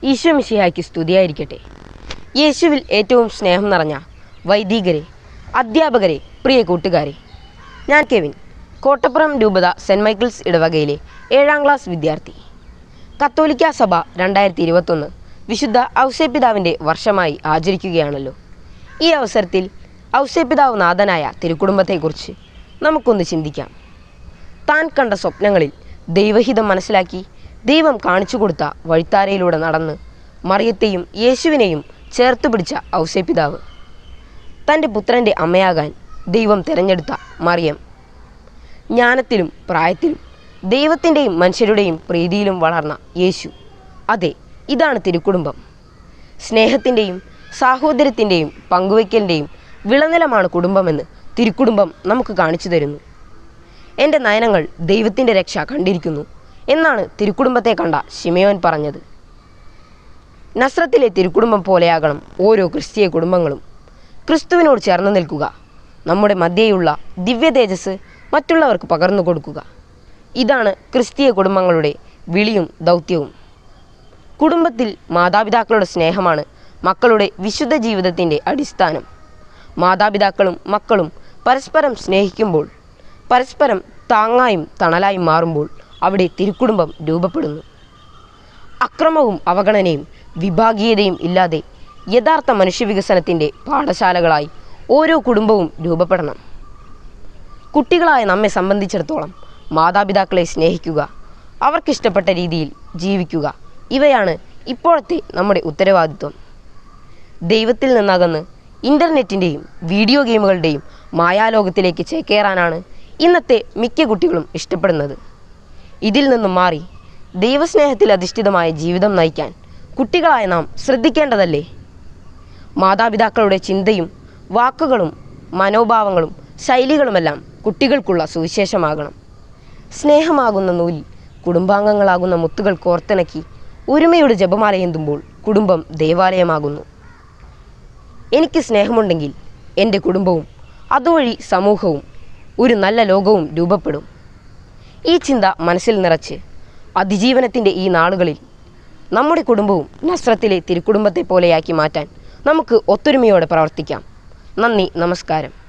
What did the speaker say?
ഈശോ മിശിഹായ്ക്ക് സ്തുതിയായിരിക്കട്ടെ യേശുവിൽ ഏറ്റവും സ്നേഹം നിറഞ്ഞ വൈദികരെ അധ്യാപകരെ പ്രിയ കൂട്ടുകാരെ ഞാൻ കെവിൻ കോട്ടപ്പുറം രൂപത സെൻറ് മൈക്കിൾസ് ഇടവകയിലെ ഏഴാം ക്ലാസ് വിദ്യാർത്ഥി കത്തോലിക്ക സഭ രണ്ടായിരത്തി ഇരുപത്തൊന്ന് വിശുദ്ധ ഔസേപിതാവിൻ്റെ വർഷമായി ആചരിക്കുകയാണല്ലോ ഈ അവസരത്തിൽ ഔസേപിതാവ് നാഥനായ തിരുക്കുടുംബത്തെക്കുറിച്ച് നമുക്കൊന്ന് ചിന്തിക്കാം താൻ കണ്ട സ്വപ്നങ്ങളിൽ ദൈവഹിതം മനസ്സിലാക്കി ദൈവം കാണിച്ചു കൊടുത്ത വഴിത്താരയിലൂടെ നടന്ന് മറിയത്തെയും യേശുവിനെയും ചേർത്ത് പിടിച്ച ഔസേപിതാവ് തൻ്റെ പുത്രൻ്റെ അമ്മയാകാൻ ദൈവം തിരഞ്ഞെടുത്ത മറിയം ജ്ഞാനത്തിലും പ്രായത്തിലും ദൈവത്തിൻ്റെയും മനുഷ്യരുടെയും പ്രീതിയിലും വളർന്ന യേശു അതെ ഇതാണ് തിരുക്കുടുംബം സ്നേഹത്തിൻ്റെയും സാഹോദര്യത്തിൻ്റെയും പങ്കുവയ്ക്കലിൻ്റെയും വിളനിലമാണ് കുടുംബമെന്ന് തിരുക്കുടുംബം നമുക്ക് കാണിച്ചു തരുന്നു എൻ്റെ നയനങ്ങൾ ദൈവത്തിൻ്റെ രക്ഷ കണ്ടിരിക്കുന്നു എന്നാണ് തിരുക്കുടുംബത്തെ കണ്ട ശിമയോൻ പറഞ്ഞത് നസ്രത്തിലെ തിരുക്കുടുംബം പോലെയാകണം ഓരോ ക്രിസ്തീയ കുടുംബങ്ങളും ക്രിസ്തുവിനോട് ചേർന്ന് നിൽക്കുക നമ്മുടെ മധ്യേയുള്ള ദിവ്യ തേജസ് മറ്റുള്ളവർക്ക് പകർന്നു കൊടുക്കുക ഇതാണ് ക്രിസ്തീയ കുടുംബങ്ങളുടെ വിളിയും ദൗത്യവും കുടുംബത്തിൽ മാതാപിതാക്കളുടെ സ്നേഹമാണ് മക്കളുടെ വിശുദ്ധ ജീവിതത്തിൻ്റെ അടിസ്ഥാനം മാതാപിതാക്കളും മക്കളും പരസ്പരം സ്നേഹിക്കുമ്പോൾ പരസ്പരം താങ്ങായും തണലായും മാറുമ്പോൾ അവിടെ തിരുക്കുടുംബം രൂപപ്പെടുന്നു അക്രമവും അവഗണനയും വിഭാഗീയതയും ഇല്ലാതെ യഥാർത്ഥ മനുഷ്യവികസനത്തിൻ്റെ പാഠശാലകളായി ഓരോ കുടുംബവും രൂപപ്പെടണം കുട്ടികളായ നമ്മെ സംബന്ധിച്ചിടത്തോളം മാതാപിതാക്കളെ സ്നേഹിക്കുക അവർക്കിഷ്ടപ്പെട്ട രീതിയിൽ ജീവിക്കുക ഇവയാണ് ഇപ്പോഴത്തെ നമ്മുടെ ഉത്തരവാദിത്വം ദൈവത്തിൽ നിന്നകന്ന് ഇൻ്റർനെറ്റിൻ്റെയും വീഡിയോ ഗെയിമുകളുടെയും മായാലോകത്തിലേക്ക് ചേക്കേറാനാണ് ഇന്നത്തെ മിക്ക കുട്ടികളും ഇഷ്ടപ്പെടുന്നത് ഇതിൽ നിന്നും മാറി ദൈവസ്നേഹത്തിൽ അധിഷ്ഠിതമായ ജീവിതം നയിക്കാൻ കുട്ടികളായ നാം ശ്രദ്ധിക്കേണ്ടതല്ലേ മാതാപിതാക്കളുടെ ചിന്തയും വാക്കുകളും മനോഭാവങ്ങളും ശൈലികളുമെല്ലാം കുട്ടികൾക്കുള്ള സുവിശേഷമാകണം സ്നേഹമാകുന്ന നൂലിൽ കുടുംബാംഗങ്ങളാകുന്ന മുത്തുകൾ കോർത്തിണക്കി ഒരുമയുടെ ജപമാലയെന്തുമ്പോൾ കുടുംബം ദേവാലയമാകുന്നു എനിക്ക് സ്നേഹമുണ്ടെങ്കിൽ എൻ്റെ കുടുംബവും അതുവഴി സമൂഹവും ഒരു നല്ല ലോകവും രൂപപ്പെടും ഈ ചിന്ത മനസ്സിൽ നിറച്ച് അതിജീവനത്തിൻ്റെ ഈ നാളുകളിൽ നമ്മുടെ കുടുംബവും നസ്രത്തിലെ തിരുക്കുടുംബത്തെ പോലെയാക്കി മാറ്റാൻ നമുക്ക് ഒത്തൊരുമയോടെ പ്രവർത്തിക്കാം നന്ദി നമസ്കാരം